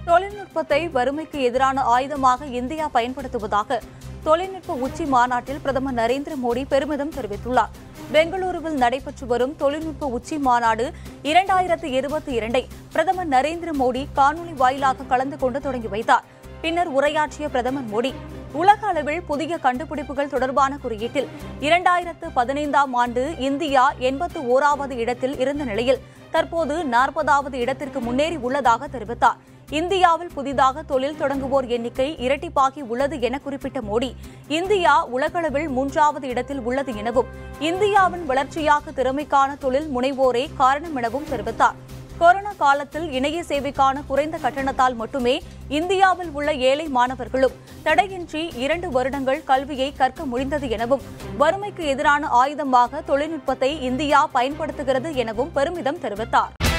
தொழில்நுட்பத்தை வறுமைக்கு எதிரான ஆயுதமாக இந்தியா பயன்படுத்துவதாக தொழில்நுட்ப உச்சி மாநாட்டில் பிரதமர் நரேந்திர மோடி பெருமிதம் தெரிவித்துள்ளார் பெங்களூருவில் நடைபெற்று வரும் தொழில்நுட்ப உச்சி மாநாடு இரண்டாயிரத்து இருபத்தி இரண்டை பிரதமர் நரேந்திர மோடி காணொலி வாயிலாக கலந்து கொண்டு தொடங்கி வைத்தார் பின்னர் உரையாற்றிய பிரதமர் மோடி உலக அளவில் புதிய கண்டுபிடிப்புகள் தொடர்பான குறியீட்டில் இரண்டாயிரத்து பதினைந்தாம் ஆண்டு இந்தியா எண்பத்து ஓராவது இடத்தில் இருந்த நிலையில் தற்போது நாற்பதாவது இடத்திற்கு முன்னேறி உள்ளதாக தெரிவித்தார் இந்தியாவில் புதிதாக தொழில் தொடங்குவோர் எண்ணிக்கை இரட்டிப்பாகி உள்ளது என குறிப்பிட்ட மோடி இந்தியா உலகளவில் மூன்றாவது இடத்தில் உள்ளது எனவும் இந்தியாவின் வளர்ச்சியாக திறமைக்கான தொழில் முனைவோரே காரணம் எனவும் தெரிவித்தார் கொரோனா காலத்தில் இணைய சேவைக்கான குறைந்த கட்டணத்தால் மட்டுமே இந்தியாவில் உள்ள ஏழை மாணவர்களும் தடையின்றி இரண்டு வருடங்கள் கல்வியை கற்க முடிந்தது எனவும் வறுமைக்கு எதிரான ஆயுதமாக தொழில்நுட்பத்தை இந்தியா பயன்படுத்துகிறது எனவும் பெருமிதம் தெரிவித்தார்